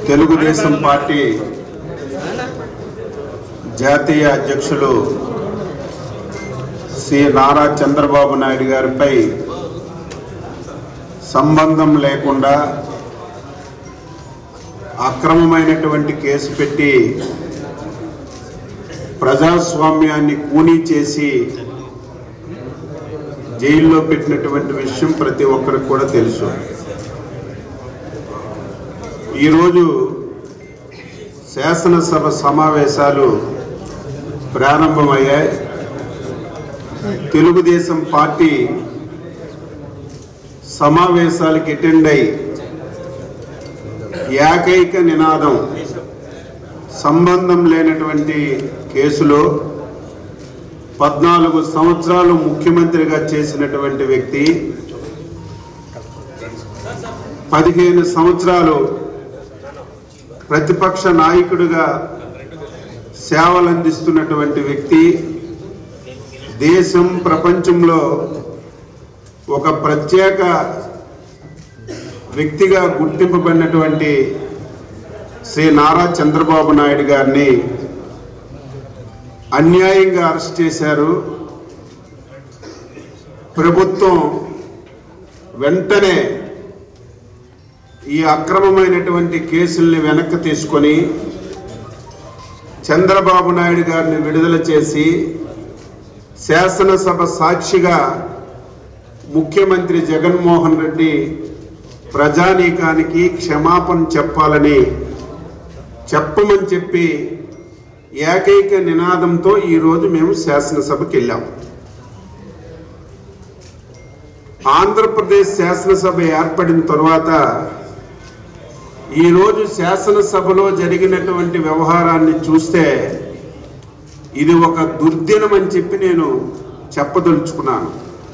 Telugu Desam party జాతీయ అధ్యక్షులు శ్రీ నారా చంద్రబాబు నాయుడు గారిపై సంబంధం లేకుండా అక్రమమైనటువంటి కేసు పెట్టి ప్రజాస్వామ్యాన్ని కూనీ చేసి జైల్లో పెట్టినటువంటి విషయం ప్రతి ఒక్కరికి కూడా తెలుసు ఈరోజు శాసనసభ సమావేశాలు ప్రారంభమయ్యాయి తెలుగుదేశం పార్టీ సమావేశాలకు అటెండ్ అయి ఏకైక నినాదం సంబంధం లేనటువంటి కేసులో పద్నాలుగు సంవత్సరాలు ముఖ్యమంత్రిగా చేసినటువంటి వ్యక్తి పదిహేను సంవత్సరాలు ప్రతిపక్ష నాయకుడిగా సేవలు అందిస్తున్నటువంటి వ్యక్తి దేశం ప్రపంచంలో ఒక ప్రత్యేక వ్యక్తిగా గుర్తింపబడినటువంటి శ్రీ నారా చంద్రబాబు నాయుడు గారిని అన్యాయంగా అరెస్ట్ చేశారు ప్రభుత్వం వెంటనే ఈ అక్రమమైనటువంటి కేసుల్ని వెనక్కి తీసుకొని చంద్రబాబు నాయుడు గారిని విడుదల చేసి శాసనసభ సాక్షిగా ముఖ్యమంత్రి జగన్మోహన్ రెడ్డి ప్రజానీకానికి క్షమాపణ చెప్పాలని చెప్పమని చెప్పి ఏకైక నినాదంతో ఈరోజు మేము శాసనసభకి వెళ్ళాం ఆంధ్రప్రదేశ్ శాసనసభ ఏర్పడిన తర్వాత ఈరోజు శాసనసభలో జరిగినటువంటి వ్యవహారాన్ని చూస్తే ఇది ఒక దుర్దినం అని చెప్పి నేను చెప్పదలుచుకున్నాను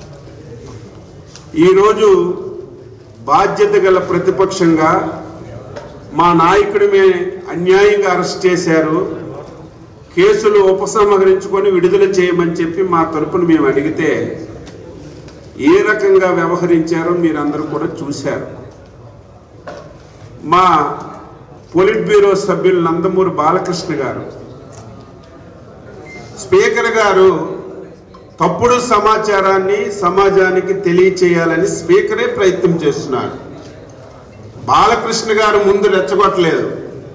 ఈరోజు బాధ్యత గల ప్రతిపక్షంగా మా నాయకుడి మే అన్యాయంగా అరెస్ట్ చేశారు కేసులు ఉపసంహరించుకొని విడుదల చేయమని చెప్పి మా తరపున మేము అడిగితే ఏ రకంగా వ్యవహరించారో మీరందరూ కూడా చూశారు మా పొలిట్ బ్యూరో సభ్యులు నందమూరి బాలకృష్ణ గారు స్పీకర్ గారు తప్పుడు సమాచారాన్ని సమాజానికి తెలియచేయాలని స్పీకరే ప్రయత్నం చేస్తున్నారు బాలకృష్ణ గారు ముందు రెచ్చగొట్టలేదు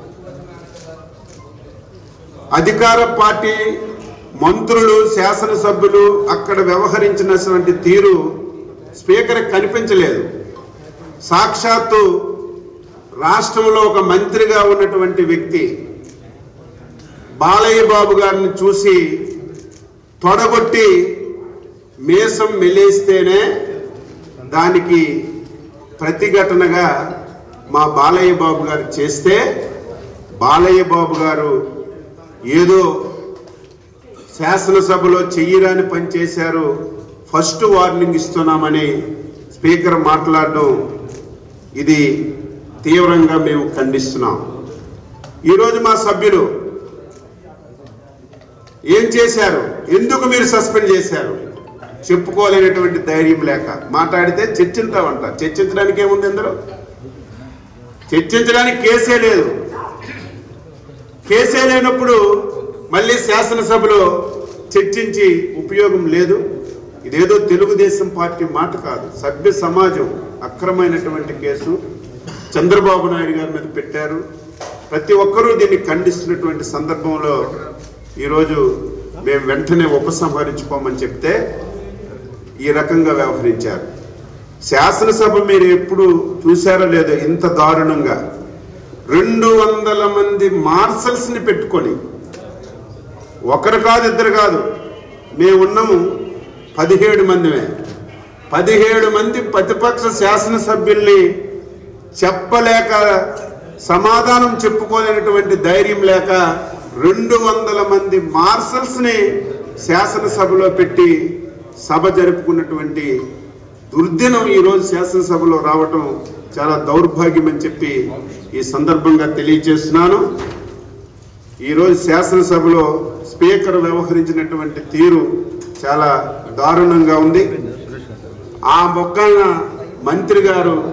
అధికార పార్టీ మంత్రులు శాసనసభ్యులు అక్కడ వ్యవహరించినటువంటి తీరు స్పీకర్ కనిపించలేదు సాక్షాత్తు రాష్ట్రంలో ఒక మంత్రిగా ఉన్నటువంటి వ్యక్తి బాలయ్య బాబు గారిని చూసి తొడగొట్టి మేసం మెలేస్తేనే దానికి ప్రతిఘటనగా మా బాలయ్య బాబు గారు చేస్తే బాలయ్య బాబు గారు ఏదో శాసనసభలో చెయ్యరాని పని చేశారు ఫస్ట్ వార్నింగ్ ఇస్తున్నామని స్పీకర్ మాట్లాడడం ఇది తీవ్రంగా మేము ఖండిస్తున్నాం ఈరోజు మా సభ్యులు ఏం చేశారు ఎందుకు మీరు సస్పెండ్ చేశారు చెప్పుకోలేనటువంటి ధైర్యం లేక మాట్లాడితే చర్చించామంట చర్చించడానికి ఏముంది ఇందులో చర్చించడానికి కేసే లేదు కేసే లేనప్పుడు మళ్ళీ శాసనసభలో చర్చించి ఉపయోగం లేదు ఇదేదో తెలుగుదేశం పార్టీ మాట కాదు సభ్య సమాజం అక్రమైనటువంటి కేసు చంద్రబాబు నాయుడు గారి మీద పెట్టారు ప్రతి ఒక్కరూ దీన్ని ఖండిస్తున్నటువంటి సందర్భంలో ఈరోజు మేము వెంటనే ఉపసంహరించుకోమని చెప్తే ఈ రకంగా వ్యవహరించారు శాసనసభ మీరు ఎప్పుడు చూసారో లేదో ఇంత దారుణంగా రెండు వందల మంది మార్షల్స్ని పెట్టుకొని ఒకరు కాదు ఇద్దరు కాదు మేమున్నాము పదిహేడు మందిమే పదిహేడు మంది ప్రతిపక్ష శాసనసభ్యుల్ని చెప్పలేక సమాధానం చెప్పుకోలేనటువంటి ధైర్యం లేక రెండు వందల మంది మార్షల్స్ని శాసనసభలో పెట్టి సభ జరుపుకున్నటువంటి దుర్దినం ఈరోజు శాసనసభలో రావటం చాలా దౌర్భాగ్యం అని చెప్పి ఈ సందర్భంగా తెలియజేస్తున్నాను ఈరోజు శాసనసభలో స్పీకర్ వ్యవహరించినటువంటి తీరు చాలా దారుణంగా ఉంది ఆ మొక్కన మంత్రి గారు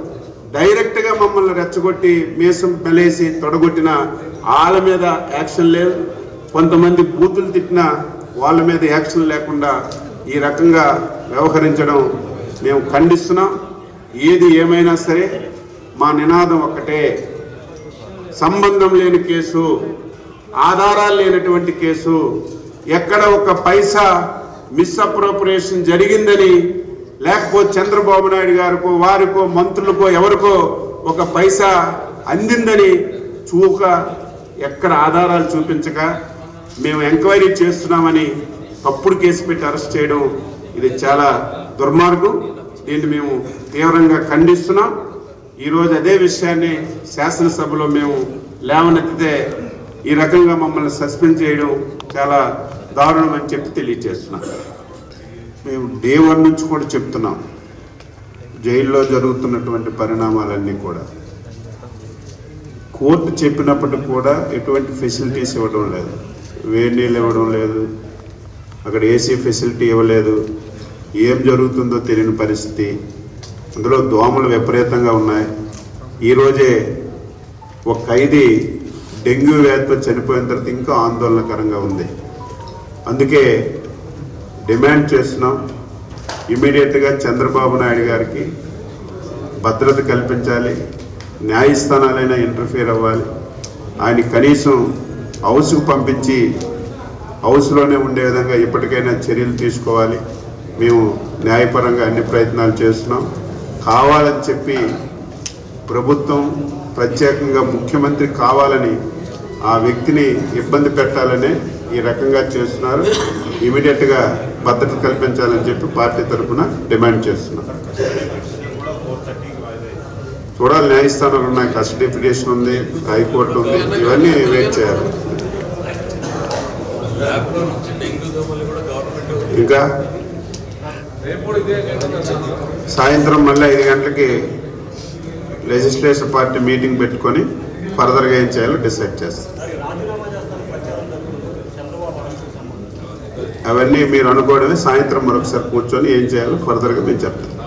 డైరెక్ట్గా మమ్మల్ని రెచ్చగొట్టి మీసం మెలేసి తొడగొట్టిన వాళ్ళ మీద యాక్షన్ లేదు కొంతమంది బూతులు తిట్టిన వాళ్ళ మీద యాక్షన్ లేకుండా ఈ రకంగా వ్యవహరించడం మేము ఖండిస్తున్నాం ఏది ఏమైనా సరే మా నినాదం ఒక్కటే సంబంధం లేని కేసు ఆధారాలు లేనటువంటి కేసు ఎక్కడ ఒక పైసా మిస్అప్రోప్రియేషన్ జరిగిందని లేకపోతే చంద్రబాబు నాయుడు గారికో వారికో మంత్రులకో ఎవరికో ఒక పైసా అందిందని చూక ఎక్కడ ఆధారాలు చూపించక మేము ఎంక్వైరీ చేస్తున్నామని తప్పుడు కేసు పెట్టి అరెస్ట్ చేయడం ఇది చాలా దుర్మార్గం దీన్ని మేము తీవ్రంగా ఖండిస్తున్నాం ఈరోజు అదే విషయాన్ని శాసనసభలో మేము లేవనెత్తితే ఈ రకంగా మమ్మల్ని సస్పెండ్ చేయడం చాలా దారుణం అని చెప్పి తెలియజేస్తున్నాం మేము డే వన్ నుంచి కూడా చెప్తున్నాం జైల్లో జరుగుతున్నటువంటి పరిణామాలన్నీ కూడా కోర్టు చెప్పినప్పటికి కూడా ఎటువంటి ఫెసిలిటీస్ ఇవ్వడం లేదు వేడి నీళ్ళు ఇవ్వడం లేదు అక్కడ ఏసీ ఫెసిలిటీ ఇవ్వలేదు ఏం జరుగుతుందో తెలియని పరిస్థితి అందులో దోమలు విపరీతంగా ఉన్నాయి ఈరోజే ఒక ఖైదీ డెంగ్యూ వ్యాధితో చనిపోయిన తర్వాత ఇంకా ఆందోళనకరంగా ఉంది అందుకే డిమాండ్ చేస్తున్నాం ఇమీడియట్గా చంద్రబాబు నాయుడు గారికి భద్రత కల్పించాలి న్యాయస్థానాలైనా ఇంటర్ఫియర్ అవ్వాలి ఆయన కనీసం హౌస్కు పంపించి హౌస్లోనే ఉండే విధంగా ఇప్పటికైనా చర్యలు తీసుకోవాలి మేము న్యాయపరంగా అన్ని ప్రయత్నాలు చేస్తున్నాం కావాలని చెప్పి ప్రభుత్వం ప్రత్యేకంగా ముఖ్యమంత్రి కావాలని ఆ వ్యక్తిని ఇబ్బంది పెట్టాలనే ఈ రకంగా చేస్తున్నారు ఇమీడియట్గా భద్రత కల్పించాలని చెప్పి పార్టీ తరఫున డిమాండ్ చేస్తున్నాం చూడాలి న్యాయస్థానాలు ఉన్నాయి కస్టడీ పిటిషన్ ఉంది హైకోర్టు ఉంది ఇవన్నీ వెయిట్ చేయాలి ల్యాబ్లో నుంచి డెంగ్యూ దోమలు కూడా గవర్నమెంట్ ఇంకా సాయంత్రం మళ్ళీ ఐదు గంటలకి లెజిస్లేషన్ పార్టీ మీటింగ్ పెట్టుకొని ఫర్దర్గా ఏం చేయాలో డిసైడ్ చేస్తాం అవన్నీ మీరు అనుకోవడమే సాయంత్రం మరొకసారి కూర్చొని ఏం చేయాలో ఫర్దర్గా మేము చెప్తాం